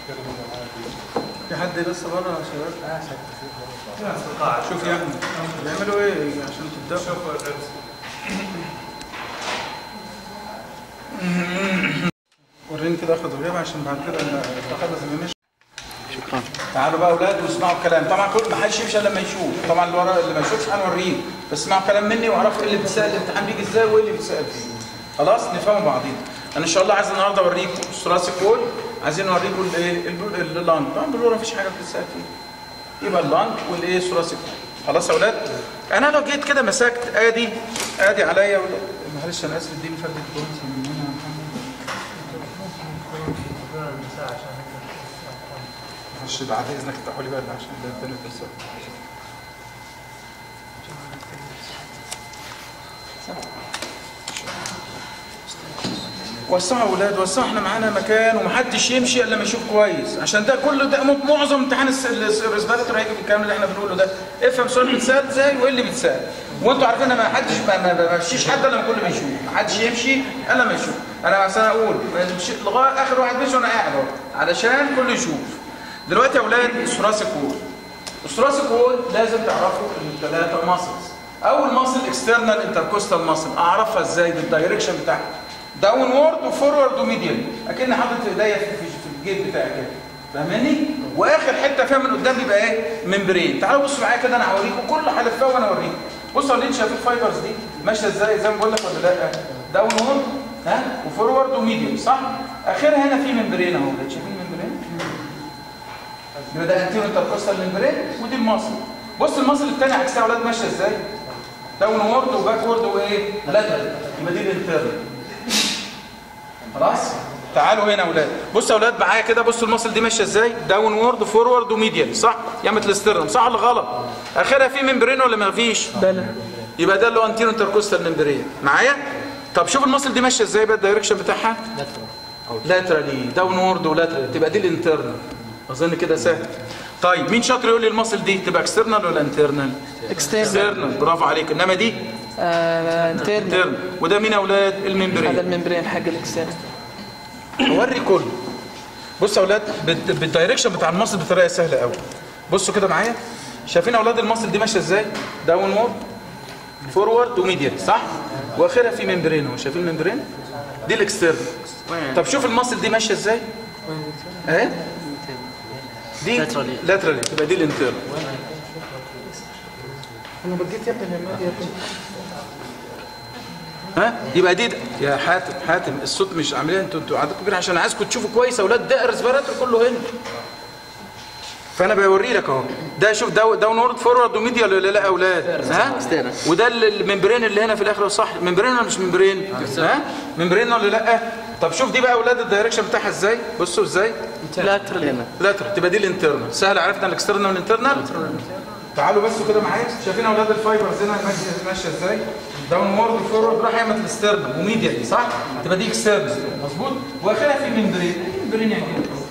في حد لسه بره يا شباب؟ شوف يا احمد بيعملوا ايه عشان تبداوا وريني كده اخد غياب عشان بعد كده نخلص اللي مش شكرا تعالوا بقى اولاد واسمعوا الكلام طبعا كل ما حدش يمشي الا لما يشوف طبعا اللي ورا اللي ما يشوفش هنوريه بس اسمعوا كلام مني واعرفوا ايه اللي بيتسال الامتحان بيجي ازاي وايه اللي بيتسال فيه خلاص نفهم بعضين انا ان شاء الله عايز النهارده اوريكم ثلاثي كول عايزين نوريكم الايه البل- اللانج طبعا بالورا مفيش حاجه بتتسال فيه يبقى اللانج والايه ثلاثي كول خلاص يا اولاد انا لو جيت كده مسكت ادي ادي عليا يا أولاد. معلش انا اسف اديني فردة كويس من هنا يا محمد معلش بعد اذنك افتحوا لي بقى عشان ده الدنيا بتسال وسعوا يا اولاد وسعوا احنا معانا مكان ومحدش يمشي الا ما يشوف كويس عشان ده كله ده م- معظم امتحان الس- الس- الريسبيراتور هيجي بالكلام اللي احنا بنقوله ده افهم سؤال بيتسال ازاي وايه اللي بيتسال وانتوا عارفين ان ما حدش ما ما- ما بمشيش حد الا لما كله بيشوف ما حدش يمشي الا لما يشوف انا مثلا اقول ما يمشي- لغايه اخر واحد مشي وانا قاعد اهو علشان كله يشوف دلوقتي يا اولاد الثلاثي كور الثلاثي كور لازم تعرفوا الثلاثه ماسلز اول ماسل اكسترنال انتركوستال ماسل اعرفها ازاي بالدايركشن بتاعها داون وورد وفورورد وميديال اكن حاطط ايديا في, في, في الجيب بتاعي كده فاهماني واخر حته فيها من قدام بيبقى ايه ممبرين تعالوا بصوا معايا كده انا هوريكم كل هلفها وانا اوريكم بصوا اللي انت شايفين الفايبرز دي ماشيه ازاي زي ما بقول لك ولا لا داون وورد ها وفورورد وميديال صح اخرها هنا في ممبرين اهو ده شايفين الممبرين يبقى ده انتيرو انتركوستال ممبرين ودي المصل بص المصل الثاني عكسها يا اولاد ماشيه ازاي داون وورد وباك وورد وايه لاترال يبقى دي الانترنال خلاص تعالوا هنا يا اولاد بصوا يا اولاد معايا كده بصوا المصل دي ماشيه ازاي داون وورد فورورد وميديال صح يعمل الاسترنم صح ولا غلط اخرها في ممبرين ولا ما فيش بلى يبقى ده اللي هو انتيرو انتركوستال ممبرين معايا طب شوف المصل دي ماشيه ازاي بقى الدايركشن بتاعها لاترالي داون وورد ولاترالي تبقى دي الانترنال اظن كده سهل طيب مين شاطر يقول لي المصل دي تبقى اكسترنال ولا انترنال اكسترنال اكسترنال برافو عليك انما دي انترنال انترنال وده مين يا اولاد هذا الممبرين الممبرين حق الاكسترنال اوري كله بصوا يا اولاد بالد- بالدايركشن بتاع المصل بطريقه سهله قوي بصوا كده معايا شايفين يا اولاد المصل دي ماشيه ازاي داون وورد فورورد وميديال صح واخرها في ممبرين اهو شايفين الممبرين دي الاكسترنال طب شوف المصل دي ماشيه ازاي اهي دي Laterally. لاترالي تبقى دي الانترنال انا بجيت يا ابني يا ابني يا ابني ها يبقى دي يا حاتم حاتم الصوت مش عاملين انتوا انتوا عندكم كبير عشان عايزكم تشوفوا كويس يا اولاد ده الريسبيراتور كله هنا فانا بوري لك اهو ده شوف ده داون وورد فورورد وميديال ولا لا يا اولاد ها External. وده ال- الممبرين اللي هنا في الاخر صح ممبرين ولا مش ممبرين ها ممبرين ولا لا طب شوف دي بقى يا اولاد الدايركشن بتاعها ازاي بصوا ازاي لاترال لاترال تبقى دي الانترنال سهل عرفنا الاكسترنال والانترنال تعالوا بس كده معايا شايفين اولاد الفايبرز هنا ماشيه ماشيه ازاي داون وورد وفورورد راح يعمل الاسترنال وميديال صح تبقى دي اكسترنال مظبوط واخرها في ممبرين ممبرين يعني كده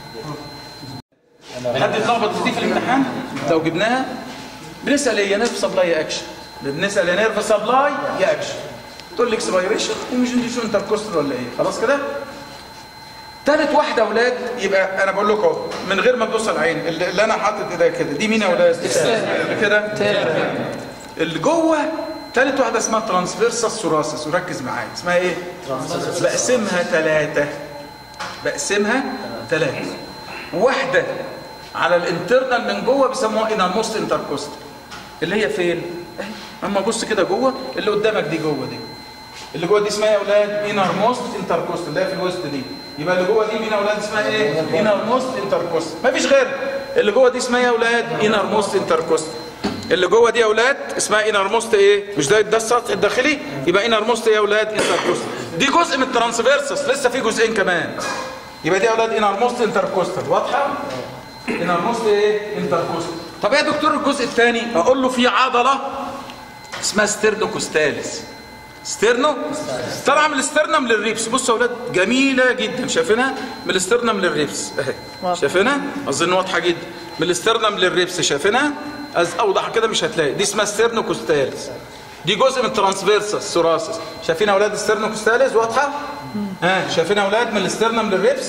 حد اتلخبط دي في الامتحان لو جبناها بنسال ايه يا نيرف سبلاي يا اكشن بنسال يا نيرف سبلاي يا اكشن تقول لي اكسبيريشن ومش انت شو انتركوستر ولا ايه خلاص كده تالت واحده يا اولاد يبقى انا بقول لكم اهو من غير ما تبص على العين اللي اللي انا حاطط ايديا كده دي مين يا اولاد كده اللي جوه تالت واحده اسمها ترانسفيرسال ثوراسيس وركز معايا اسمها ايه بقسمها ثلاثه بقسمها ثلاثه واحده على الانترنال من جوه بيسموها انرموست انتركوست اللي هي فين اهي اما بص كده جوه اللي قدامك دي جوه دي اللي جوه دي اسمها يا اولاد انر موست انتركوست اللي هي في الوسط دي يبقى اللي جوه دي مين يا اولاد اسمها ايه انر موست انتركوست مفيش غير اللي جوه دي اسمها يا اولاد انر موست انتركوست اللي جوه دي يا اولاد اسمها انر موست ايه مش ده ده السطح الداخلي يبقى انر موست ايه يا اولاد انتركوست دي جزء من الترانسفيرسس لسه في جزئين كمان يبقى دي يا اولاد انر موست انتركوستال واضحه انر موست ايه انتركوستال طب ايه يا دكتور الجزء الثاني اقول له في عضله اسمها ستيرنوكوستاليس ستيرنو طالعه من الاسترنم للريبس بصوا يا اولاد جميله جدا شايفينها من الاسترنم للريبس اهي شايفينها اظن واضحه جدا من الاسترنم للريبس شايفينها از اوضح كده مش هتلاقي دي اسمها ستيرنوكوستاليس دي جزء من ترانسفيرسس ثوراسيس شايفين يا اولاد ستيرنوكوستاليس واضحه ها شايفين يا اولاد من الاسترنم للريبس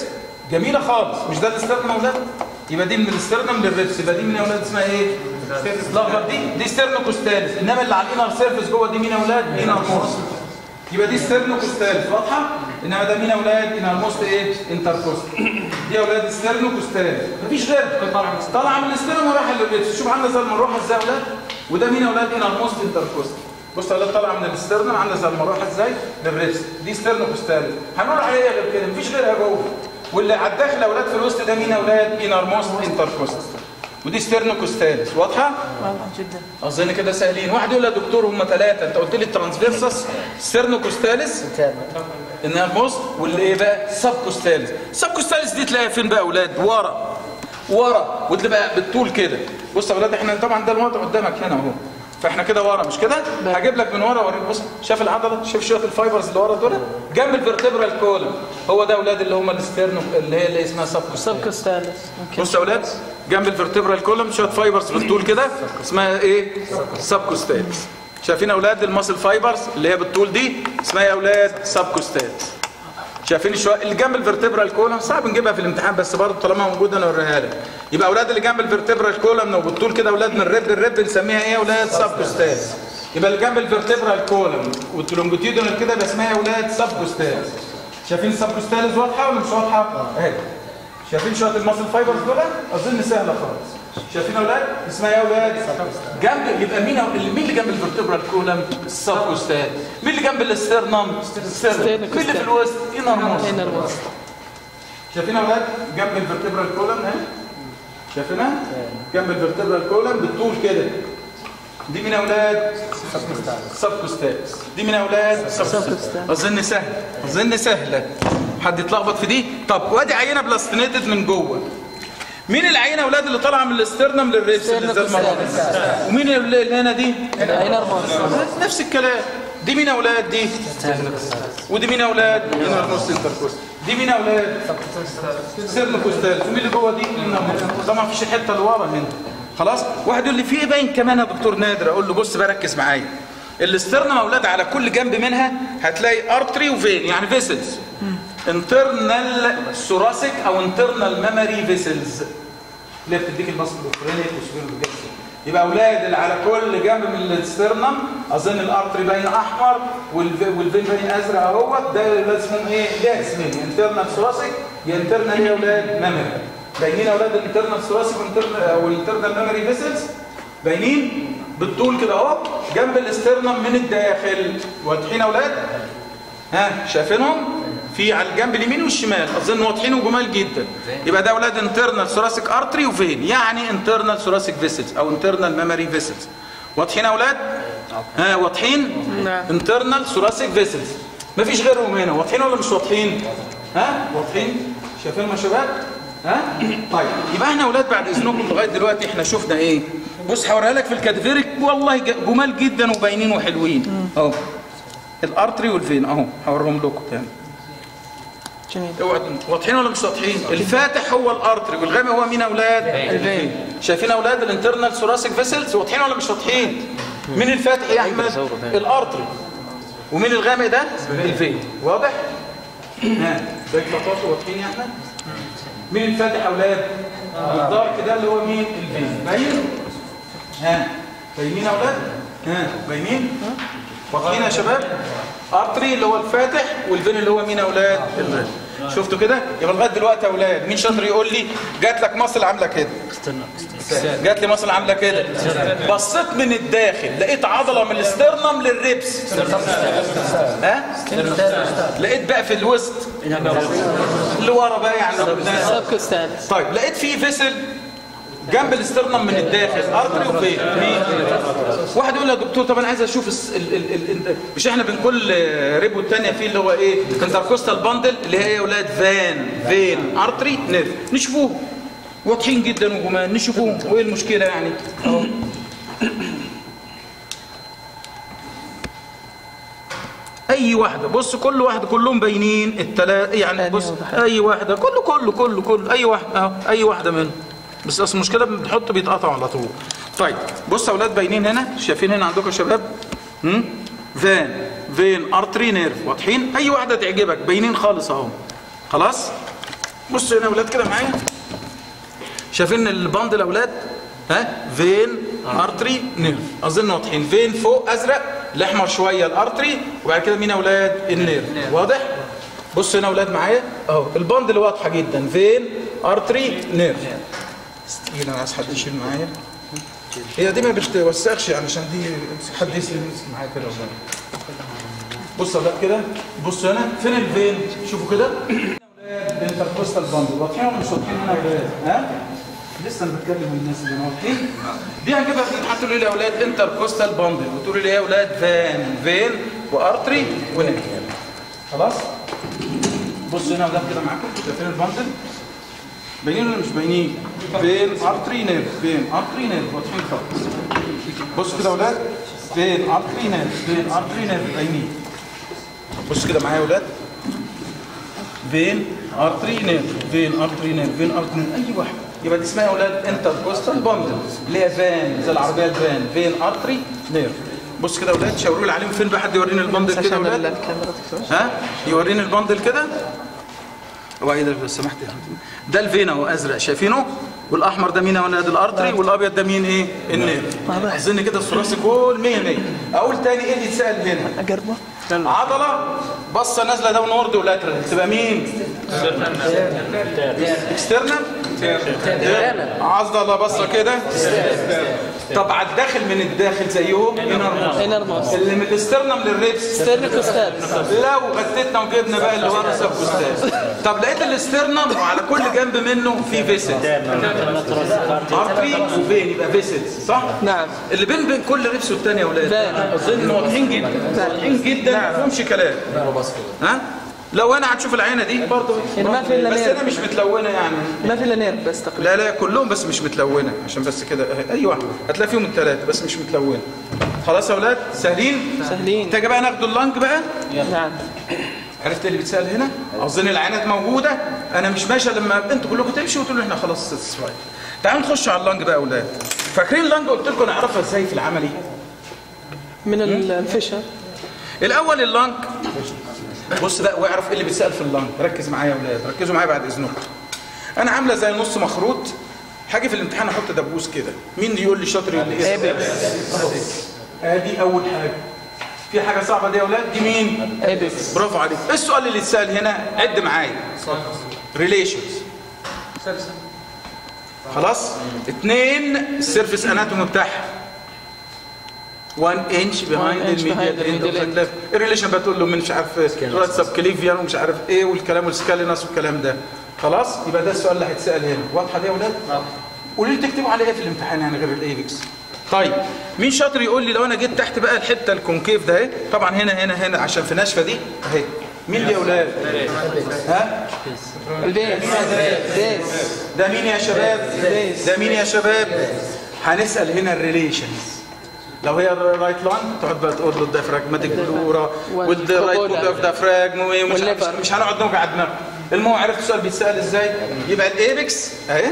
جميله خالص مش ده الاسترنم يا اولاد يبقى دي من الاسترنم للريبس يبقى دي من يا اولاد اسمها ايه لخبط دي دي ستيرنوكوستالس انما اللي على الانر سيرفيس جوه دي مين يا اولاد انر موست يبقى دي ستيرنوكوستالس واضحه انما ده مين يا اولاد انر موست ايه انتركوست دي يا اولاد ستيرنوكوستالس مفيش غيرها طالعه من الاسترنم ورايحه للريبس شوف عامله زي المروحه ازاي يا اولاد وده مين يا اولاد انر موست انتركوست بص يا اولاد طالعه من الاسترنم عامله زي المروحه ازاي للريبس دي ستيرنوكوستالس هنقول عليها إيه غير كده مفيش غيرها جوه واللي على الداخل يا اولاد في الوسط ده مين يا اولاد انر موست انتركوست ودي ستيرنوكوستالس واضحه واضح جدا اظن كده سهلين واحد يقول يا دكتور هم ثلاثه انت قلت لي الترانسفيرسس ستيرنوكوستالس انها موست واللي ايه بقى سبكوستالس سبكوستالس دي تلاقيها فين بقى يا اولاد ورا ورا وتبقى بالطول كده بص يا اولاد احنا طبعا ده الوضع قدامك هنا اهو فاحنا كده ورا مش كده هجيب لك من ورا اوريك بص شايف العضله شايف شويه الفايبرز اللي ورا دول جنب الفرتبرال كولم هو ده اولاد اللي هم الستيرنو اللي هي اللي اسمها سبكوستالس سبكوستالس ممكن بص يا اولاد جنب الفرتبرال كولم شويه فايبرز بالطول كده اسمها ايه سبكوستالس شايفين يا اولاد الماسل فايبرز اللي هي بالطول دي اسمها يا اولاد سبكوستالس شايفين شويه اللي جنب الفرتبرال كولم صعب نجيبها في الامتحان بس برضه طالما موجوده انا اوريها لك يبقى اولاد اللي جنب الفرتبرال كولم لو بالطول كده اولاد من الريب للريب بنسميها ايه يا اولاد سبكوستالس يبقى اللي جنب الفرتبرال كولم واللونجيتيودنال كده يبقى اسمها يا اولاد سبكوستالس شايفين السبكوستالس واضحه ولا مش واضحه اهي شايفين شويه الماسل فايبرز دول اظن سهله خالص شايفين يا اولاد اسمها ايه يا اولاد جنب يبقى مين اللي مين اللي جنب الفرتبرال كولم السبكوستال مين اللي جنب الاسترنم ستيرنم مين اللي في الوسط انر موست هنا الوسط شايفين يا اولاد جنب الفرتبرال كولم اهي شايفينها جنب الفرتبرال كولم بالطول كده دي مين يا اولاد سبكوستالس دي مين يا اولاد سبكوستالس. اظن سهل اظن سهله حد يتلخبط في دي طب وادي عينه بلاستينيتد من جوه مين العينه يا اولاد اللي طالعه من الاسترنم للريبس اللي زي المره دي؟ ومين اللي اللي هنا دي هنا الموست نفس الكلام دي مين يا اولاد دي ودي مين يا اولاد هنا النص انتركوست دي مين يا اولاد سيرنوكوستال ومين اللي جوه دي طبعا مفيش الحته اللي ورا هنا خلاص واحد يقول لي في ايه باين كمان يا دكتور نادر اقول له بص بقى ركز معايا الاسترنم يا اولاد على كل جنب منها هتلاقي ارتري وفين يعني فيسلز انترنال ثوراسيك او انترنال ميموري فيسلز اللي هي بتديك المصل الفرينيك وسبير الجسم يبقى اولاد اللي على كل جنب من الاسترنم اظن الارتري باين احمر والف- والفين باين ازرق اهوت ده اللي اسمهم ايه ده اسمين انترنال ثوراسيك يا انترنال ايه يا اولاد ميموري باينين يا اولاد الانترنال ثوراسيك والانترنال ميموري فيسلز باينين بالطول كده اهو جنب الاسترنم من الداخل واضحين يا اولاد ها شايفينهم في على الجنب اليمين والشمال اظن واضحين وجمال جدا يبقى ده اولاد انترنال ثوراسيك ارتري وفين يعني انترنال ثوراسيك فيسلز او انترنال ميموري فيسلز واضحين يا اولاد ها واضحين نعم. انترنال ثوراسيك فيسلز مفيش غيرهم هنا واضحين ولا مش واضحين ها واضحين شايفينهم يا شباب ها طيب يبقى احنا اولاد بعد اذنكم لغايه دلوقتي احنا شفنا ايه بص هوريها لك في الكادفيريك والله ج- جمال جدا وباينين وحلوين اهو الارتري والفين اهو هوريهم لكم تاني جميل اوعوا تنسوا. واضحين ولا مش واضحين الفاتح هو الارتري والغامق هو مين يا اولاد الفين. شايفين يا اولاد الانترنال ثوراسيك فيسلز واضحين ولا مش واضحين مين الفاتح يا احمد الارتري ومين الغامق ده الفين واضح ها باقي خطوات واضحين يا احمد مين الفاتح يا اولاد الدارك ده اللي هو مين الفين باين ها باينين يا اولاد ها باينين واضحين يا شباب ارتري اللي هو الفاتح والفين اللي هو مين يا اولاد الفين شفتوا كده يبقى لغايه دلوقتي يا اولاد مين شاطر يقول لي جات لك مصل عامله كده جات لي مصل عامله كده بصيت من الداخل لقيت عضله من الاسترنم للريبس ها لقيت بقى في الوسط اللي ورا بقى يعني قدام. سبكوستالس طيب لقيت في فيسل جنب الاسترنم من الداخل ارتري وفين مين واحد يقول لي يا دكتور طب انا عايز اشوف الس... ال... ال... ال... ال... مش احنا بين كل ريبو الثانيه في اللي هو ايه انتركوستال باندل اللي هي يا اولاد فان فين ارتري نيرف نشوفوه واضحين جدا وجمال نشوفوهم وايه المشكله يعني اهو اي واحده بص كل واحده كلهم باينين التلا يعني أنهي بص واحدة؟ اي واحده كله كله كله كله اي واحده اهو اي واحده منهم بس اصل المشكله بتحط بيتقطع على طول طيب بص يا اولاد باينين هنا شايفين هنا عندكم يا شباب هم؟ فان فين ارتري نيرف واضحين اي واحده تعجبك باينين خالص اهو خلاص بصوا هنا يا اولاد كده معايا شايفين الباندل يا اولاد ها فين ارتري نيرف اظن واضحين فين فوق ازرق الاحمر شويه الارتري وبعد كده مين يا اولاد النيرف واضح بص هنا يا اولاد معايا اهو الباندل واضحه جدا فين ارتري نيرف استنى انا عايز حد يشيل معايا هي دي ما بتوسخش يعني عشان دي حد يمسك معايا كده وزي. بص يا اولاد كده بص هنا فين الفين شوفوا كده الانتركوستال باندل واضحين ولا مش واضحين هنا يا اولاد ها لسه انا بتكلم الناس اللي واضحين دي هنجيبها دي هتقولوا لي يا اولاد انتركوستال باندل وتقولوا لي يا اولاد فان فين وارتري ونك خلاص بصوا هنا يا اولاد كده معاكم شايفين الباندل باينين ولا مش باينين فين ارتري نيرف فين ارتري نيرف واضحين خالص بصوا كده يا اولاد فين ارتري نيرف فين ارتري نيرف باينين بص كده معايا يا اولاد فين ارتري نيرف فين ارتري نيرف فين ارتري نيرف اي واحده يبقى دي اسمها يا اولاد انتركوستال باندل اللي هي فان زي العربيه الفان فين ارتري نيرف بص كده يا اولاد شاوروا لي عليهم فين بقى حد يوريني الباندل كده يا عشان اولاد الكاميرا تكتبش ها يوريني الباندل كده وعيد لو سمحت يا حبيبي. ده الفينا هو ازرق شايفينه والاحمر ده مين يا ولاد الارتري والابيض ده مين ايه النيرف واضح. اظن كده الثلاثي كل 100 100 اقول تاني ايه اللي يتسال هنا اقربه عضله بصه نازله داون وورد ولاترال تبقى مين اكسترنال عضله بصه كده طب على الداخل من الداخل زيهم انر انر موس اللي من الاسترنم للريبس ستيرنيكوستال لو غتتنا وجبنا بقى اللي ورا سبكوستاز طب لقيت الاسترنم وعلى كل جنب منه في فيسل ارتري وفين يبقى فيسل صح نعم اللي بين بين كل ريبس والتاني يا اولاد فين. اظن واضحين جدا واضحين جدا ما فيهمش كلام ها لو انا هتشوف العينه دي برضه يعني ما في إلا بس نير. انا مش متلونه يعني ما في الا نيرف بس تقريبا لا لا كلهم بس مش متلونه عشان بس كده أهي، اي واحده هتلاقي فيهم الثلاثه بس مش متلونه خلاص يا اولاد سهلين سهلين تيجي بقى ناخد اللنج بقى نعم عرفت اللي بيتسال هنا اظن العينات موجوده انا مش ماشي لما انتوا كلكم تمشوا وتقولوا احنا خلاص ساتسفايد تعالوا نخش على اللنج بقى يا اولاد فاكرين اللنج قلت لكم نعرفها ازاي في العملي من ال- الفشل الاول اللنج بص بقى واعرف ايه اللي بيتسال في اللنج ركز معايا يا اولاد ركزوا معايا بعد اذنكم انا عامله زي نص مخروط هاجي في الامتحان احط دبوس كده مين اللي يقول لي شاطر يقول لي ايه أهو. ادي اول حاجه في حاجه صعبه دي يا اولاد دي مين ايبكس برافو عليك ايه السؤال اللي اتسال هنا عد معايا ريليشنز خلاص اثنين السيرفيس اناتومي بتاعها 1 انش بيهايند inch behind الميديال the اند اوف medial ذا الريليشن بتقول له من مش عارف رات سب كليفيان ومش عارف ايه والكلام والسكالينس والكلام ده خلاص يبقى ده السؤال اللي هيتسال هنا واضحه دي يا اولاد قولوا لي تكتبوا عليه ايه في الامتحان يعني غير الايبكس طيب مين شاطر يقول لي لو انا جيت تحت بقى الحته الكونكيف ده اهي طبعا هنا هنا هنا عشان في ناشفه دي اهي مين دي يا اولاد ها البيس بيس ده مين يا شباب بيس. ده مين يا شباب هنسال هنا الريليشنز لو هي الرايت لانج تقعد بقى تقول له الديافراجماتيك بلورا والرايت بوك اوف ديافراجم ومش والليفر. مش هنقعد نوجع دماغنا المهم عرفت السؤال بيتسال ازاي يبقى الايبكس اهي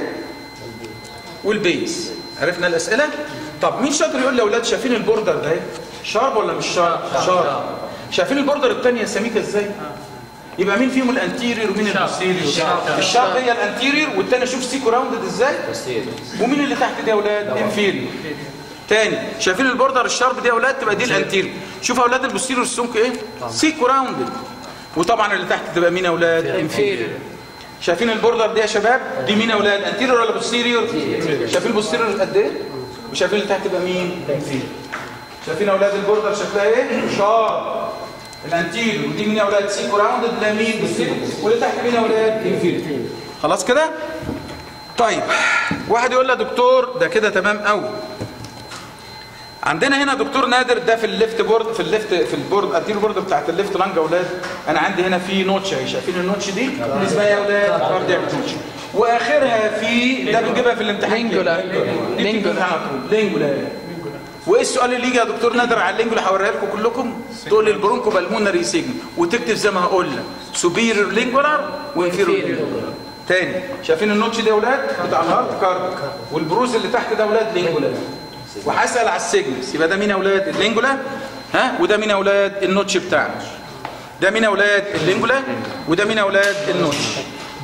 والبيس عرفنا الاسئله طب مين شاطر يقول لي يا اولاد شايفين البوردر ده اهي شارب ولا مش شارب شارب شايفين البوردر الثانيه سميكه ازاي يبقى مين فيهم الانتيريور ومين البوستيريور الشارب هي الانتيريور والثانيه شوف سيكو راوندد ازاي ومين اللي تحت دي يا اولاد انفيريور تاني شايفين البوردر الشارب دي يا اولاد تبقى دي الانتيريور شوف يا اولاد البوستيريور السمك ايه سيكو راوندد وطبعا اللي تحت تبقى مين يا اولاد انفيريور شايفين البوردر دي يا شباب دي مين يا اولاد انتيريور ولا بوستيريور شايفين البوستيريور قد ايه وشايفين اللي تحت تبقى مين انفيريور شايفين يا اولاد البوردر شكلها ايه شارب الانتيريور ودي مين يا اولاد سيكو راوندد ده مين بوستيريور واللي تحت مين يا اولاد انفيريور خلاص كده طيب واحد يقول لي يا دكتور ده كده تمام قوي عندنا هنا دكتور نادر ده في الليفت بورد في الليفت في البورد ارتيريو بورد بتاعت الليفت لانج يا اولاد انا عندي هنا في نوتش اهي شايفين النوتش دي اللي اسمها يا اولاد كاردياك نوتش واخرها في ده بنجيبها في الامتحان لينجولا. دي بتيجي لينجولا. على طول لينجولا وايه السؤال اللي يجي يا دكتور نادر على اللينجولا هوريها لكم كلكم تقول لي البرونكو بالمونري سيجن وتكتب زي ما هقول لك سوبيريور لينجولار وانفيريور تاني شايفين النوتش ده يا اولاد بتاع الهارت كارد والبروز اللي تحت ده يا اولاد لينجولا وهسال على السيجنس يبقى ده مين يا اولاد اللينجولا ها وده مين يا اولاد النوتش بتاعنا ده مين يا اولاد اللينجولا وده مين يا اولاد النوتش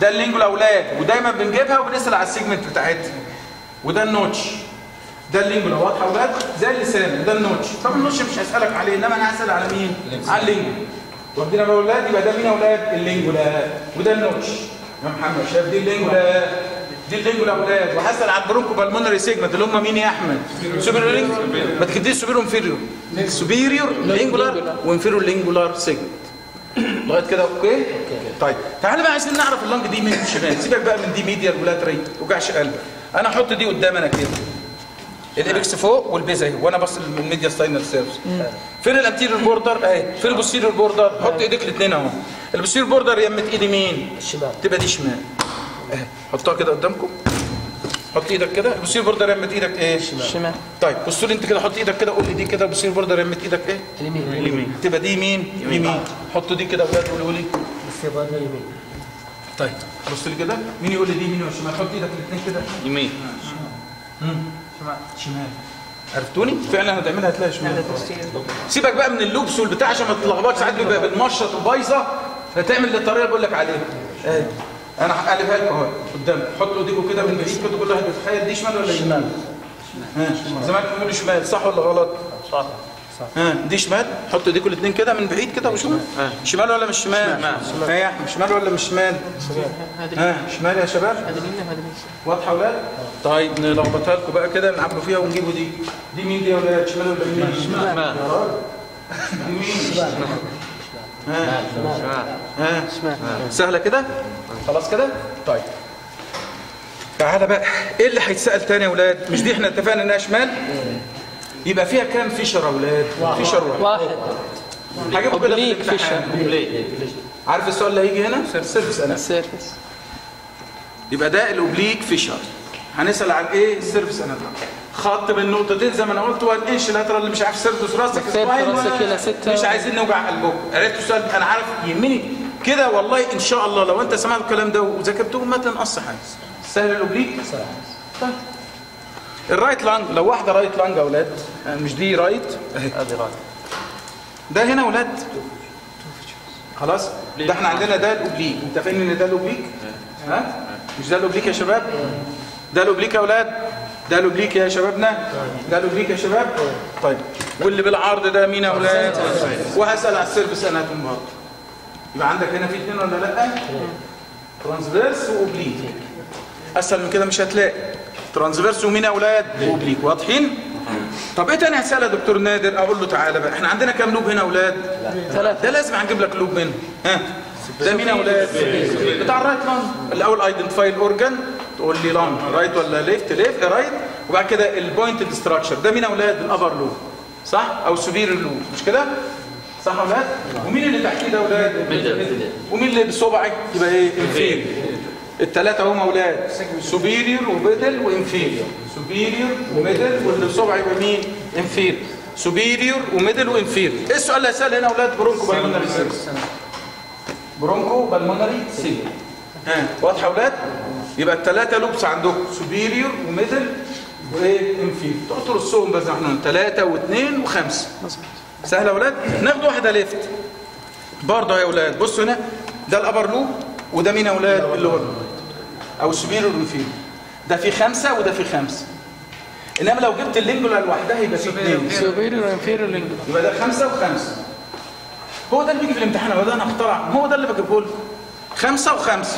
ده اللينجولا اولاد ودايما بنجيبها وبنسال على السيجمنت بتاعتها وده النوتش ده اللينجولا واضحه اولاد زي اللسان وده النوتش طب النوتش مش هسالك عليه انما انا هسال على مين على اللينجولا واخدين يا اولاد يبقى ده مين يا اولاد اللينجولا وده النوتش يا محمد شايف دي اللينجولا دي اللينجولا اولاد وهسال على البرونكو بالمونري سيجمنت اللي هم مين يا احمد سوبيريور لينجولا ما تكتبش سوبيريور انفيريور سوبيريور لينجولار وانفيريور لينجولار سيجمنت لغايه كده اوكي طيب تعالى بقى عايزين نعرف اللنج دي من شمال سيبك بقى من دي ميديال ولاتري ما توجعش قلبك انا احط دي قدام انا كده الابكس فوق والبيز اهي وانا بص الميديا ستاينال سيرفس فين الانتيريور بوردر اهي فين البوستيريور بوردر حط ايديك الاثنين اهو البوستيريور بوردر يمت ايدي مين الشمال تبقى دي شمال اهي حطها كده قدامكم حط ايدك كده البوستيريور بوردر يمت ايدك ايه الشمال طيب بصوا لي انت كده حط ايدك كده قول لي دي كده البوستيريور بوردر يمت ايدك ايه اليمين اليمين تبقى دي مين يمين حطوا دي كده اولاد قولوا لي السيبان اليمين طيب بص لي كده مين يقول لي دي مين والشمال حط ايدك الاثنين كده يمين شمال شمال عرفتوني فعلا هتعملها هتلاقي شمال سيبك بقى من اللوبس والبتاع عشان ما تتلخبطش ساعات بيبقى بالمشط وبايظه فتعمل الطريقه اللي بقول لك عليها اهي انا هقلبها لكم اهو قدام حطوا ايديكم كده من بعيد كده كل واحد يتخيل دي شمال ولا شمال ها زمان بيقولوا شمال صح ولا غلط صح ها دي شمال حطوا ايديكم الاثنين كده من بعيد كده وشمال شمال ولا مش شمال ها يا احمد شمال ولا مش شمال ها شمال يا شباب هذا اليمين وهذا اليسار واضحه يا اولاد طيب نلخبطها لكم بقى كده نعبوا فيها ونجيبوا دي دي مين دي يا اولاد شمال ولا يمين شمال. يا راجل. دي مين ها ها شمال سهله كده خلاص كده طيب تعالى بقى ايه اللي هيتسال تاني يا اولاد مش دي احنا اتفقنا انها شمال يبقى فيها كام فيشر يا اولاد فيشر واحد واحد هجيبه كده في Oblique الامتحان. عارف السؤال اللي هيجي هنا سيرفس انا السيرفس يبقى ده الاوبليك فيشر هنسال عن ايه السيرفس اناتومي خط بين نقطتين زي ما انا قلت والانش لاترال اللي مش عارف سيرفس راسك سيرفس سباين راسك ولا- إلى ستة. مش عايزين نوجع قلبكم عرفتوا السؤال انا عارف يهمني كده والله ان شاء الله لو انت سمعت الكلام ده وذاكرته ما تنقص حاجه سهل الاوبليك طيب الرايت لانج لو واحده رايت لانج يا اولاد يعني مش دي رايت اهي هذه رايت ده هنا اولاد خلاص ده احنا عندنا ده الاوبليك انت فاهم ان ده الاوبليك ها مش ده الاوبليك يا شباب ده الاوبليك يا اولاد ده الاوبليك يا شبابنا ده الاوبليك يا شباب طيب واللي بالعرض ده مين يا اولاد وهسال على السيرفس اناتوم برضه يبقى عندك هنا في اثنين ولا لا ترانسفيرس واوبليك اسهل من كده مش هتلاقي ترانسفيرس ومين يا اولاد واوبليك واضحين طب ايه تاني هسال يا دكتور نادر اقول له تعالى بقى احنا عندنا كام لوب هنا يا اولاد ثلاثة ده لازم هنجيب لك لوب منه ها ده مين يا اولاد بتاع الرايت لانج الاول ايدنتيفاي الاورجن تقول لي لانج رايت ولا ليفت ليفت رايت وبعد كده البوينتد ستراكشر ده مين يا اولاد الابر لوب صح او سوبيريور لوب مش كده صح يا اولاد ومين اللي تحتيه ده يا اولاد ومين اللي بصبعك يبقى ايه انفيريور الثلاثه هم اولاد سوبيريور وميدل وانفيريور سوبيريور وميدل واللي بصبعه يبقى مين انفيريور سوبيريور وميدل وانفيريور ايه السؤال اللي هسأل هنا اولاد برونكو بالمونري سيلز برونكو بالمونري سيل ها واضحه يا اولاد يبقى الثلاثه لوبس عندكم سوبيريور وميدل وايه انفيريور تقعدوا ترصهم بس احنا ثلاثه واثنين وخمسه سهله يا اولاد ناخد واحده ليفت برضه يا اولاد بصوا هنا ده الابر لوب وده مين يا اولاد اللور لوب او سوبيريور وانفيريور ده في خمسه وده في خمسه انما لو جبت اللينجولا لوحدها يبقى في اثنين سوبيريور انفيريور لينجو يبقى ده خمسة وخمسة هو ده اللي بيجي في الامتحان هو ده انا اخترع هو ده اللي بجيبه لكم خمسة وخمسة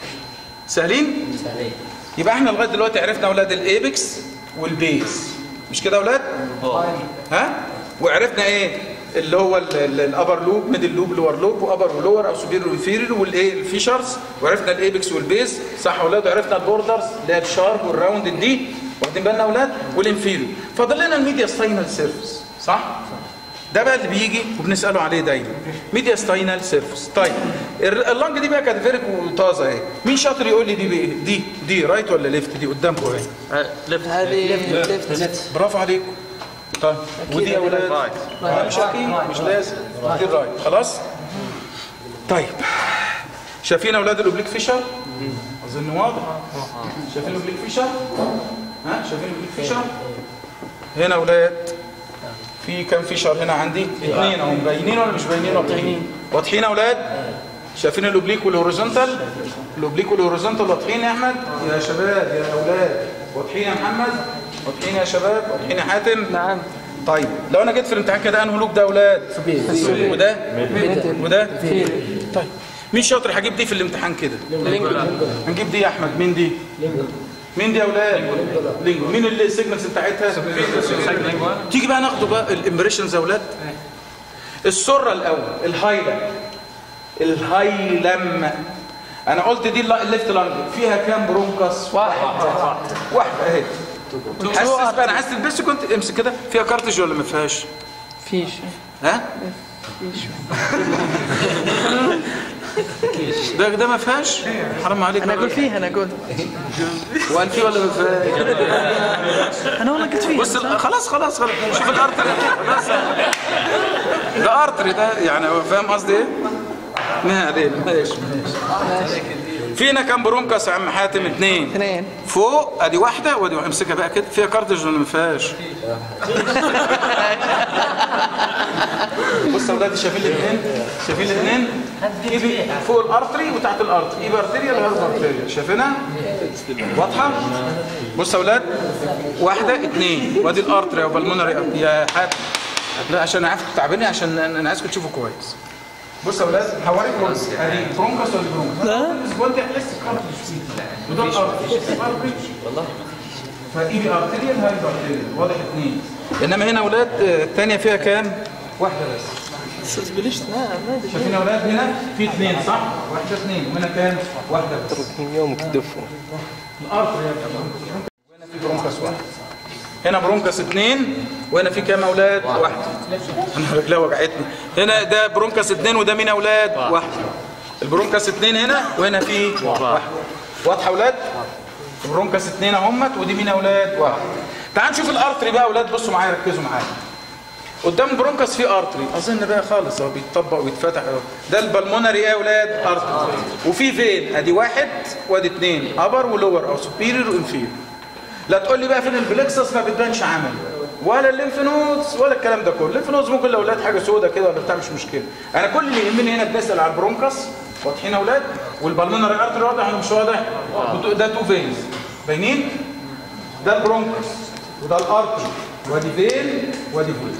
سهلين سهلين يبقى احنا لغايه دلوقتي عرفنا اولاد الايبكس والبيز مش كده يا اولاد ها وعرفنا ايه اللي هو الابر لوب ميدل لوب لور لوب وابر ولور او سوبيريور وانفيريور والايه الفيشرز وعرفنا الايبكس والبيز صح يا اولاد وعرفنا البوردرز اللي هي الشارب والراوند دي واخدين بالنا يا اولاد والانفيريور فاضل لنا الميديا ستاينال سيرفيس صح ده بقى اللي بيجي وبنساله عليه دايما ميديا ستاينال سيرفيس طيب ال- اللنج دي بقى كانت فيريك وطازه اهي مين شاطر يقول لي دي بايه دي دي رايت ولا ليفت دي قدامكم اهي ليفت هذه ليفت برافو عليكم طيب ودي يا اولاد رايت آه، مش اكيد مش لازم دي الرايت خلاص طيب شايفين اولاد الاوبليك فيشر اظن واضح شايفين الاوبليك فيشر ها شايفين الاوبليك فيشر هنا اولاد في كام فيشر هنا عندي اثنين اهم باينين ولا مش باينين واضحين واضحين يا اولاد شايفين الاوبليك والهوريزونتال الاوبليك والهوريزونتال واضحين يا احمد يا شباب يا اولاد واضحين يا محمد واضحين يا شباب واضحين يا حاتم نعم طيب لو انا جيت في الامتحان كده انه لوب ده يا اولاد وده وده طيب مين شاطر هجيب دي في الامتحان كده هنجيب دي يا احمد مين دي مين دي يا اولاد لينجو مين اللي السيجمنتس بتاعتها تيجي بقى ناخده بقى الامبريشنز يا اولاد السره الاول الهايلم الهايلم انا قلت دي الليفت لانج فيها كام برونكس واحد واحده اهي حاسس بقى انا حاسس البس كنت امسك كده فيها كارتج ولا ما فيهاش فيش ها فيش ده ده ما فيهاش حرام عليك انا اقول فيها انا اقول وقال فيه ولا ما فيهاش انا والله قلت فيها بص ال- خلاص خلاص خلاص شوف الارتري خلاص ده ارتري ده يعني هو فاهم قصدي ايه؟ ما علينا ماشي ماشي فينا كام برونكس يا عم حاتم اثنين اثنين فوق ادي واحده وادي واحده امسكها بقى كده فيها كارتج ولا ما فيهاش بص يا اولاد شايفين الاثنين شايفين الاثنين ايدي فوق الارتري وتحت الارتري ايدي ارتريا الهرب ارتريا شايفينها واضحه بص يا اولاد واحده اثنين وادي الارتري وبالمونري يا حاتم لا عشان عارف تعبانين عشان انا عايزكم تشوفوا كويس بص يا اولاد هوريك برونكس ادي برونكس ولا برونكس لا الاسبوع ده لسه كارتج فيه وده الارتري والله فايدي ارتريال هاي ارتريال واضح اثنين انما هنا اولاد آه، الثانيه فيها كام واحده بس بلشت لا ما ادري شايفين يا اولاد هنا في اثنين صح واحده اثنين وهنا كام واحده بس يومك دفوا الارتريال وهنا في برونكس واحد هنا برونكس اثنين وهنا في كام اولاد واحده انا رجلها وجعتني هنا ده برونكس اثنين وده مين يا اولاد واحده البرونكس اثنين هنا وهنا في واحده واضحه يا اولاد برونكس اثنين اهمت ودي مين يا اولاد واحده تعال نشوف الارتري بقى يا اولاد بصوا معايا ركزوا معايا قدام البرونكس في ارتري اظن بقى خالص هو بيتطبق ويتفتح أهو. ده البلمونري ايه يا اولاد ارتري وفي فين ادي واحد وادي اثنين ابر ولور او سوبيريور وانفيريور لا تقول لي بقى فين البلكسس ما بتبانش عمل ولا الليمف نودز ولا الكلام ده كله الليمف نودز ممكن لو اولاد حاجه سودة كده ولا بتاع مش مشكله انا كل اللي يهمني هنا بنسال على البرونكس واضحين يا اولاد والبلمونري ارتري واضح ولا مش واضح ده تو فينز باينين ده البرونكس وده الارتري وادي فين وادي فين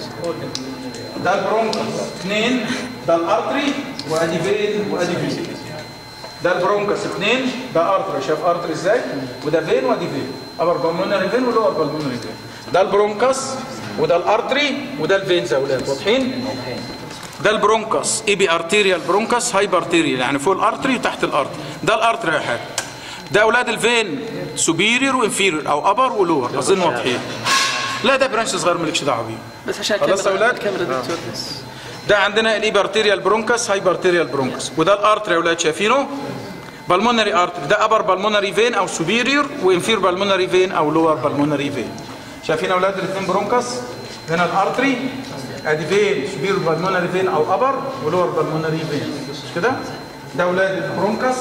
ده البرونكس اثنين ده الارتري وادي فين وادي فين ده البرونكس اثنين ده ارتري شايف ارتري ازاي وده فين وادي فين ابر بالمونري فين ولور بالمونري فين ده البرونكس وده الارتري وده الفينز يا اولاد واضحين ده البرونكس اي بي ارتيريال برونكس هايبر ارتيريال يعني فوق الارتري وتحت الارتري ده الارتري يا حاجه ده اولاد الفين سوبيريور وانفيريور او ابر ولور اظن واضحين لا ده برانش صغير مالكش دعوه بيه بس عشان خلاص يا أولاد؟ كاميرا دكتور بس ده عندنا الايبرتيريال برونكس هايبرتيريال برونكس وده الارتري يا اولاد شايفينه بالمونري ارتري ده ابر بالمونري فين او سوبيريور وانفير بالمونري فين او لور بالمونري فين شايفين يا اولاد الاثنين برونكس هنا الارتري ادي فين سوبيريور بالمونري فين او ابر ولور بالمونري فين مش كده ده اولاد البرونكس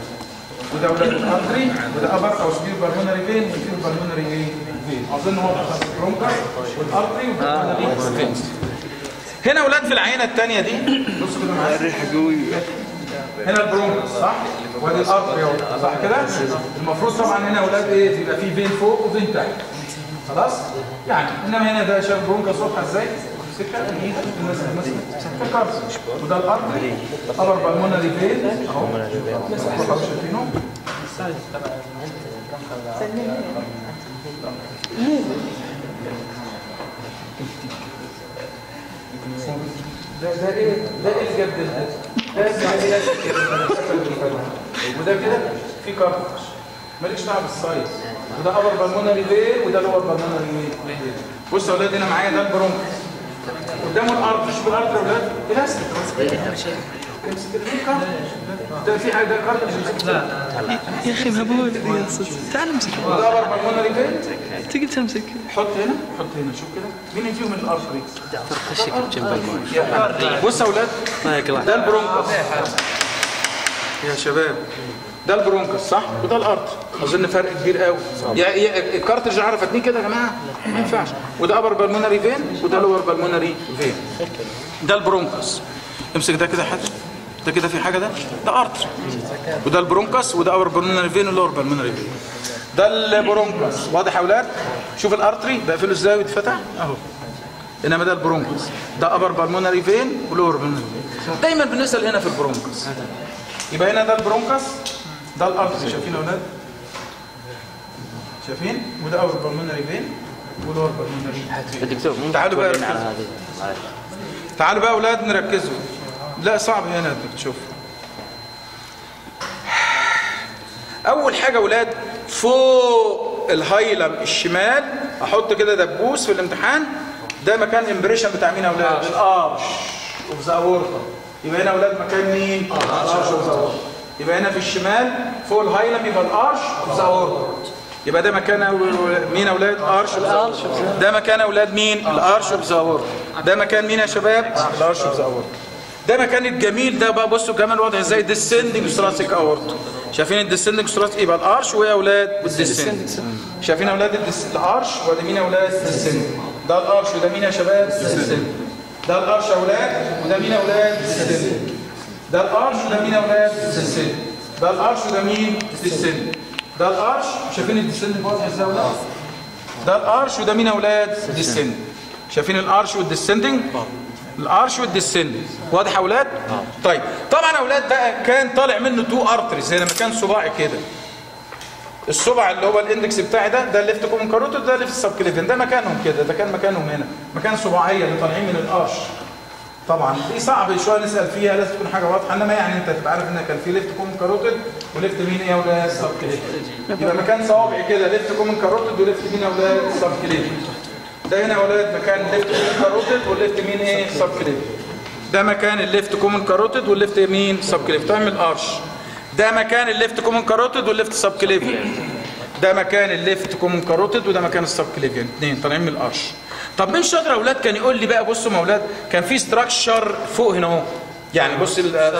وده اولاد الارتري وده ابر او سوبيريور بالمونري فين وانفير بالمونري ايه فين اظن واضح بس البرونكس والارتري والبالمونري فين هنا اولاد في العينه الثانيه دي بصوا كده معايا الريحه قويه هنا البرونكس صح وادي الارتري اهو صح كده المفروض طبعا هنا اولاد ايه يبقى في فين فوق وفين تحت خلاص يعني انما هنا ده شايف البرونكس واضحه ازاي سكه ايد مثلا مثلا كارس وده الارتري ابر بالمونري فين اهو شايفينه ده ده ايه ده ايه الجد ده ده الجد وده كده في كارتش مالكش دعوه بالسايز وده ابر بالمونري فين وده لور بالمونري فين بصوا يا اولاد هنا معايا ده البرونكس قدامه الارض شوف الارض يا اولاد بلاستيك امسك كده في كارتش ده في حاجه ده كارتش يا اخي مهبول يا صدق تعال امسك وده ابر بالمونري فين تقدر تمسك حط هنا حط هنا شوف كده مين فيهم الارتري خشك بجنب الماي بص يا اولاد ما يقلع ده البرونكس يا شباب ده البرونكس صح وده الارض اظن فرق كبير قوي يا يا الكارترج اعرف اتنين كده يا جماعه ما ينفعش وده ابر بالمونري فين وده لور بالمونري فين ده البرونكس امسك ده كده حد ده كده في حاجه ده ده ارتري وده البرونكس وده اور بالمونري فين واللور بالمونري فين ده البرونكس واضح يا اولاد شوف الارتري بقفله ازاي ويتفتح اهو انما ده البرونكس ده ابر بالمونري فين ولور بالمونري فين دايما بنسال هنا في البرونكس يبقى هنا ده البرونكس ده الارتري شايفين يا اولاد شايفين وده اور بالمونري فين ولور بالمونري الدكتور ممكن تعالوا بقى تورينا على ركزوا. هذه معلش. تعالوا بقى اولاد نركزوا لا صعب هنا انك تشوف اول حاجه اولاد فوق الهايلم الشمال احط كده دبوس في الامتحان ده مكان امبريشن بتاع مين يا اولاد الارش اوف ذا اورتا يبقى هنا اولاد مكان مين الارش اوف ذا اورتا يبقى هنا في الشمال فوق الهايلم يبقى الارش اوف ذا اورتا يبقى ده مكان أول- مين يا اولاد ارش اوف ذا أورتا. ده مكان اولاد مين الارش اوف ذا اورتا ده مكان مين يا شباب الارش اوف ذا اورتا ده مكان الجميل ده بقى بصوا كمان وضع ازاي ديسندنج ثراسيك اورتا شايفين الديسندنج ثراسيك يبقى الارش ويا اولاد والديسندنج شايفين يا اولاد الدس... الارش وده مين يا اولاد الديسندنج ده الارش وده مين يا شباب الديسندنج ده الارش يا اولاد وده مين يا اولاد الديسندنج ده الارش وده مين يا اولاد الديسندنج ده الارش وده مين الديسندنج ده الارش شايفين الديسندنج واضح ازاي يا اولاد ده الارش وده مين يا اولاد ديسندنج شايفين الارش والديسندنج الارش والديسندنج واضح يا اولاد طيب طبعا يا اولاد بقى كان طالع منه تو ارتريز زي لما كان صباعي كده الصبع اللي هو الاندكس بتاعي ده ده الليفت كومن كاروتيد ده الليفت سبكليفين ده مكانهم كده ده كان مكانهم هنا مكان صباعيه اللي طالعين من الارش طبعا دي صعب شويه نسال فيها لازم تكون حاجه واضحه انما يعني انت تبقى عارف ان كان في ليفت كومن كاروتيد وليفت مين ايه يا اولاد سبكليفين يبقى مكان صوابعي كده ليفت كومن كاروتيد وليفت مين يا اولاد سبكليفين ده هنا يا اولاد مكان ليفت كومن كاروتيد والليفت مين ايه سبكليفين ده مكان الليفت كومن كاروتيد والليفت مين سبكليفين تعمل ارش ده مكان الليفت كومن كاروتيد والليفت سبكليفين ده مكان الليفت كومن كاروتيد وده مكان السبكليفيان اثنين طالعين من الارش طب مين شاطر يا اولاد كان يقول لي بقى بصوا يا اولاد كان في ستراكشر فوق هنا اهو يعني بص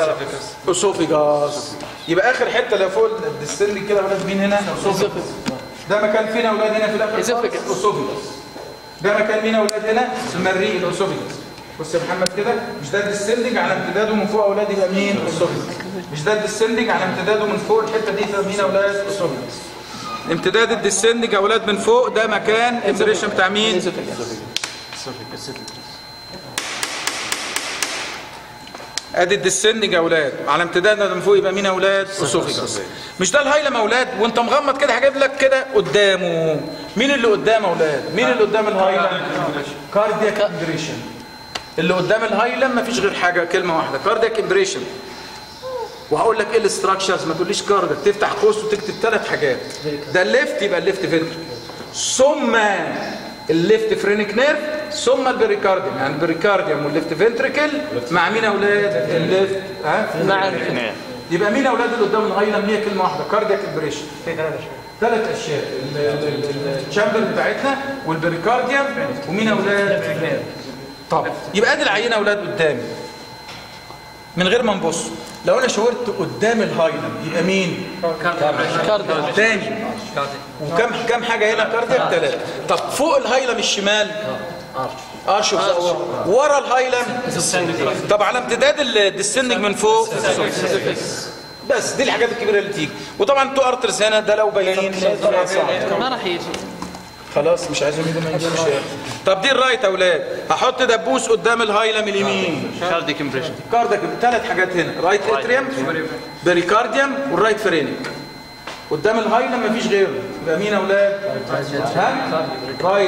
الاسوفيجاس يبقى اخر حته اللي فوق الديستندنج كده يا اولاد مين هنا اسوفيجاس ده مكان فين يا اولاد هنا في الاخر إسوفيجاس. اسوفيجاس ده مكان مين يا اولاد هنا المريء الاسوفيجاس بص يا محمد كده مش ده الديسندنج على امتداده من فوق يا اولاد يبقى مين اسوفيجاس مش ده الديسندنج على امتداده من فوق الحته دي تبقى مين يا اولاد اسوفيجاس امتداد الديسندنج يا اولاد من فوق ده مكان امبريشن بتاع مين ادي الديسندنج يا اولاد على امتدادنا من فوق يبقى مين يا اولاد اسوفيجاس مش ده الهايلم يا اولاد وانت مغمض كده هجيب لك كده قدامه مين اللي قدام يا اولاد مين اللي قدام الهايلم كاردياك امبريشن اللي قدام الهايلم مفيش غير حاجه كلمه واحده كاردياك امبريشن وهقول لك ايه الاستراكشرز ما تقوليش كاردياك تفتح قوس وتكتب ثلاث حاجات ده الليفت يبقى الليفت فنتركل ثم الليفت فرينك نيرف ثم البريكارديوم يعني البريكارديوم والليفت فنتركل مع مين يا اولاد الليفت ها مع يبقى مين يا اولاد اللي قدام الهايلم هي كلمه واحده كاردياك امبريشن ثلاث اشياء ال- ال- ال- الشامبر بتاعتنا والبريكارديوم ومين يا اولاد طب يبقى ادي العينه يا اولاد قدامي من غير ما نبص لو انا شاورت قدام الهايلم يبقى مين كارديو تاني وكم كم حاجه هنا كاردياك ثلاثه طب فوق الهايلم الشمال ارش ورا الهايلم طب على امتداد الديسندنج من فوق بس دي الحاجات الكبيره اللي تيجي وطبعا تو ارترز هنا ده لو باينين طبعا صعب ما راح يجي خلاص مش عايزهم يجوا ما يجوش طب دي الرايت يا اولاد هحط دبوس قدام الهايلم اليمين كارديك امبريشن كاردك ثلاث حاجات هنا رايت اتريوم بريكارديوم والرايت فرينك قدام الهايلم مفيش غيره يبقى مين يا اولاد ها رايت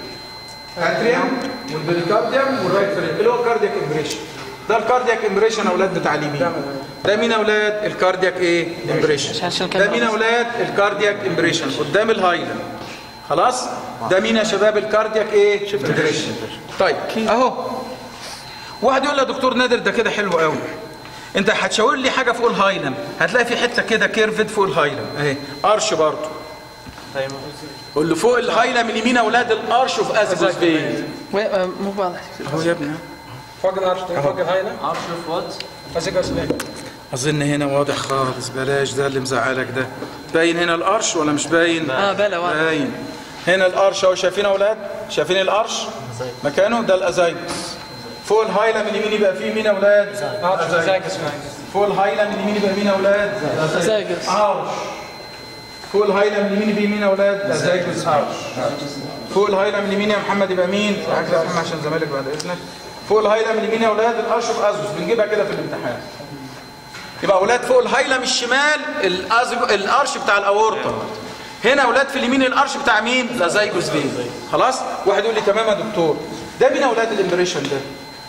اتريوم والبريكارديوم والرايت فرينك اللي هو كاردياك امبريشن ده الكاردياك امبريشن يا اولاد بتاع اليمين ده مين يا اولاد الكاردياك ايه امبريشن عشان كده ده مين يا اولاد الكاردياك امبريشن قدام الهايلم خلاص ده مين يا شباب الكاردياك ايه امبريشن طيب اهو واحد يقول لي يا دكتور نادر ده كده حلو قوي انت هتشاور لي حاجه فوق الهايلم هتلاقي في حته كده كيرفد فوق الهايلم اهي ارش برضه قول له فوق الهايلم اليمين يا اولاد الارش اوف ازيبوس فين مو واضح اهو يا ابني فوق الارش فوق الهايلة عارف شوف وات فازيكوس ليه اظن هنا واضح خالص بلاش ده اللي مزعلك ده باين هنا الارش ولا مش باين اه بلا واضح باين هنا الارش اهو شايفين يا اولاد شايفين الارش مكانه ده الازايبس فوق الهايلم اليمين يبقى فيه مين يا اولاد فازيكوس معي فوق الهايلم اليمين يبقى مين يا اولاد أزايجس ارش فوق الهايلم اليمين يبقى مين يا اولاد ازايجوس ارش فوق الهايلم اليمين يا محمد يبقى مين عايز افهم عشان زمالك بعد اذنك فوق الهايلم اليمين يا اولاد الاشرف ازوس بنجيبها كده في الامتحان يبقى اولاد فوق الهايلم الشمال الأزج... الارش بتاع الاورطه هنا اولاد في اليمين الارش بتاع مين الازايجوس فين خلاص واحد يقول لي تمام يا دكتور ده مين يا اولاد الامبريشن ده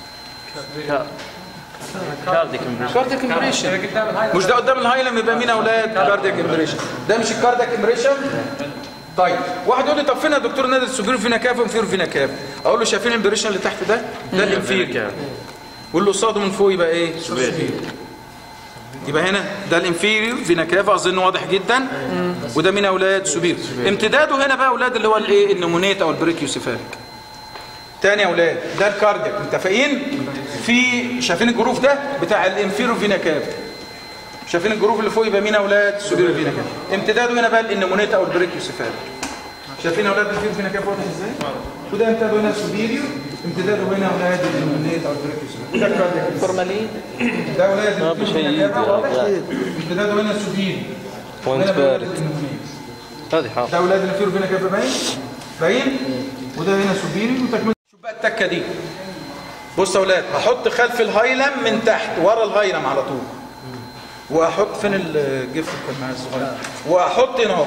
كارديك امبريشن مش ده قدام الهايلم يبقى مين يا اولاد كاردياك امبريشن ده مش الكاردياك امبريشن طيب واحد يقول لي طب فين يا دكتور نادر سوبيرو فينا كاف وانفيرو فينا كاف اقول له شايفين الامبريشن اللي تحت ده ده الانفير واللي قصاده من فوق يبقى ايه يبقى هنا ده الانفيريور فينا كافا اظن واضح جدا وده مين يا اولاد سوبير امتداده هنا بقى اولاد اللي هو الايه النمونيت او البريكيوسيفاليك تاني يا اولاد ده الكاردياك متفقين في شايفين الجروف ده بتاع الانفيرو فينا كافا شايفين الجروف اللي فوق يبقى مين يا اولاد سوبير فينا كافا امتداده هنا بقى النمونيت او البريكيوسيفاليك شايفين يا اولاد الانفيرو فينا كافا واضح ازاي وده امتداده هنا سوبيريور امتداده هنا يا اولاد النمونيت او البريكيوسيفاليك وده الكاردياك فورمالين ده اولاد امتداده هنا سوبيريور بوينت بارد هذه حاضر ده اولاد الفيرو فينا كيف باين باين وده هنا سوبيري وتكمل شوف بقى التكه دي بص يا اولاد هحط خلف الهايلم من تحت ورا الهايلم على طول واحط فين الجف كان معايا الصغير واحط هنا اهو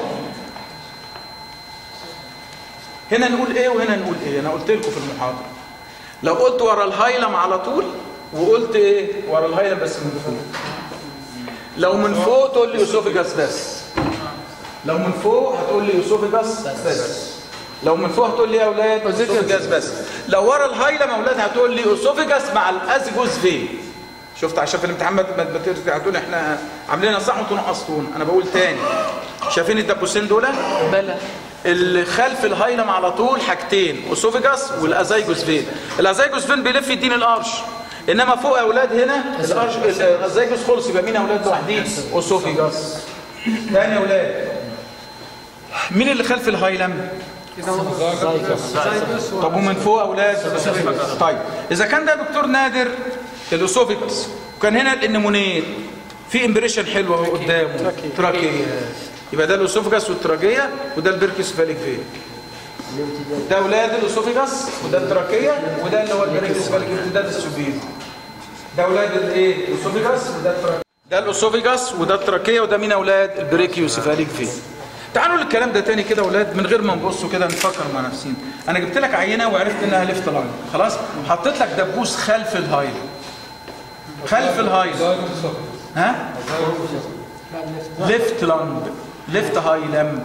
هنا نقول ايه وهنا نقول ايه انا قلت لكم في المحاضره لو قلت ورا الهايلم على طول وقلت ايه ورا الهايلم بس من فوق لو من فوق تقول لي اسوفيجاس بس لو من فوق هتقول لي اسوفيجاس بس لو من فوق هتقول لي يا اولاد اسوفيجاس بس لو ورا الهايلم يا اولاد هتقول لي اسوفيجاس مع الازجوز فين شفت عشان في الامتحان ما ما ترجع تقول احنا عاملينها صح وانتوا نقصتونا انا بقول تاني شايفين الدبوسين دول بلى اللي خلف الهايلم على طول حاجتين اسوفيجاس والازايجوس فين الازايجوس فين بيلف يديني القرش انما فوق يا اولاد هنا القرش الازايجوس خلص يبقى مين يا اولاد لوحدين اسوفيجاس تاني يا اولاد مين اللي خلف الهايلم طب ومن فوق يا اولاد طيب اذا كان ده دكتور نادر الاسوفيجاس وكان هنا الانمونيت في امبريشن حلوه اهو قدامه تراكيه يبقى ده الاسوفيجاس والتراكيه وده البركيوسفاليك فين ده اولاد الاسوفيجاس وده التراكيه وده اللي هو البركيوسفاليك امتداد السوبير ده اولاد الايه الاسوفيجاس وده التراكيه ده الاسوفيجاس وده التراكيه وده مين اولاد البريكيوسفاليك فين تعالوا للكلام ده تاني كده اولاد من غير ما نبصوا كده نفكر مع نفسنا انا جبت لك عينه وعرفت انها ليفت لاين خلاص حطيت لك دبوس خلف الهايل خلف الهايل ها ليفت لانج ليفت هايلم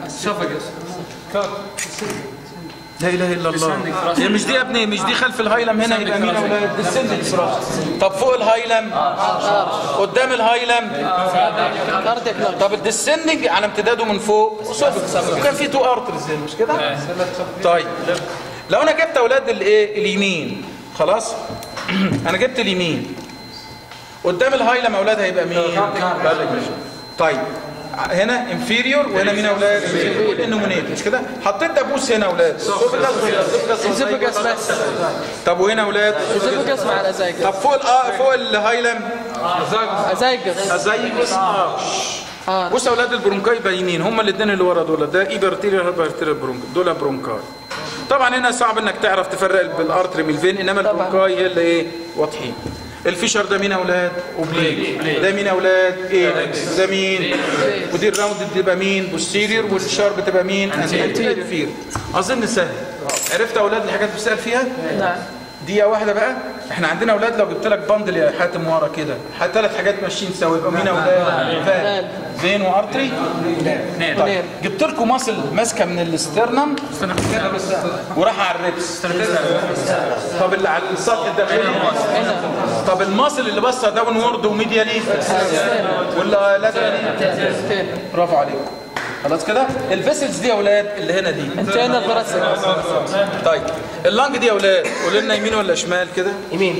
لا اله الا الله هي مش دي يا ابني مش دي خلف الهايلم هنا يبقى مين يا اولاد ديسندنج طب فوق الهايلم قدام الهايلم كاردياك لانج طب الديسندنج على امتداده من فوق صفر وكان في تو ارترز هنا مش كده طيب لو انا جبت اولاد الايه اليمين خلاص انا جبت اليمين قدام الهايلم يا اولاد هيبقى مين طيب هنا انفيريور وهنا مين يا اولاد والانومينيت مش كده حطيت دبوس هنا يا اولاد اسوفيجاس بس طب وهنا يا اولاد اسوفيجاس مع الازايجس طب فوق الآ فوق الهايلم ازايجس ازايجوس ارش اه بص يا اولاد البرونكاي باينين هم الاثنين اللي ورا دول ده ايبرتيريال هايبرتيريال برونك دول برونكاي طبعا هنا صعب انك تعرف تفرق بالارتري من الفين انما طبعاً. البرونكاي هي اللي ايه واضحين الفيشر ده مين يا اولاد اوبليك ده مين يا اولاد ايبكس ده مين ودي الراوند بتبقى مين بوستيريور والشارب بتبقى مين انتيريور اظن سهل عرفت يا اولاد الحاجات اللي بتسال فيها نعم دقيقة واحدة بقى احنا عندنا اولاد لو جبت لك بندل يا حاتم ورا كده ثلاث حاجات ماشيين سوا يبقى مين يا اولاد فان فين وارتري طيب ونير. جبت لكم ماسل ماسكه من الاسترنم وراح على الريبس طب اللي على السطح الداخلي طب الماسل اللي بصه داون وورد وميديالي ولا لاترالي برافو عليكم خلاص كده الفيسلز دي يا اولاد اللي هنا دي انتينا الثوراسيك طيب اللنج دي يا اولاد قولوا لنا يمين ولا شمال كده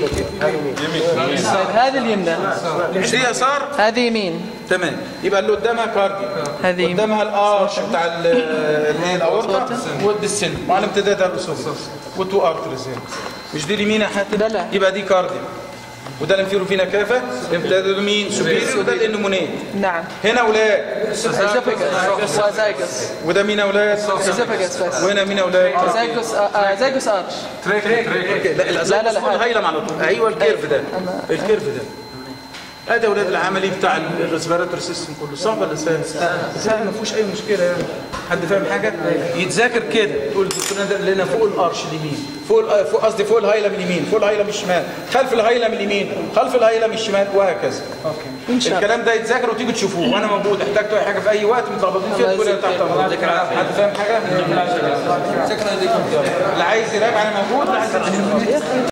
طيب هذه اليمنى مش دي يسار هذه يمين تمام يبقى اللي قدامها كارديو هذه يمين. قدامها الارش بتاع ال- اللي هي الاورطه والدسن وعلى امتدادها الاسوفيس وتو ارترز هنا مش دي اليمين يا حاتم لا، لا. يبقى دي كارديو وده الانفيرو فينا كافه ده مين سوبيريور وده الانمونيه نعم هنا اولاد اسوفاجس وزايجوس وده مين اولاد اسوفاجس بس وهنا مين اولاد زايجوس آه، آه، زايجوس ارش اوكي لا الازاز لا، لا، لا هايلم على طول ايوه الكيرف ده الكيرف ده ادي اولاد العملي بتاع الريسبيراتور سيستم كله صعب ولا سهل؟ سهل ما فيهوش اي مشكله يعني حد فاهم حاجه؟ يتذاكر كده تقول الدكتور ده اللي هنا فوق الارش اليمين فوق ال- فوق قصدي فوق الهايلم اليمين فوق الهايلم الشمال خلف الهايلم اليمين خلف الهايلم الشمال وهكذا ان شاء الله الكلام ده يتذاكر وتيجوا تشوفوه وانا موجود احتجتوا اي حاجه في اي وقت متربطين فيها الله تكونوا تحت امرك حد فاهم حاجه؟ اللي عايز يراجع انا موجود اللي عايز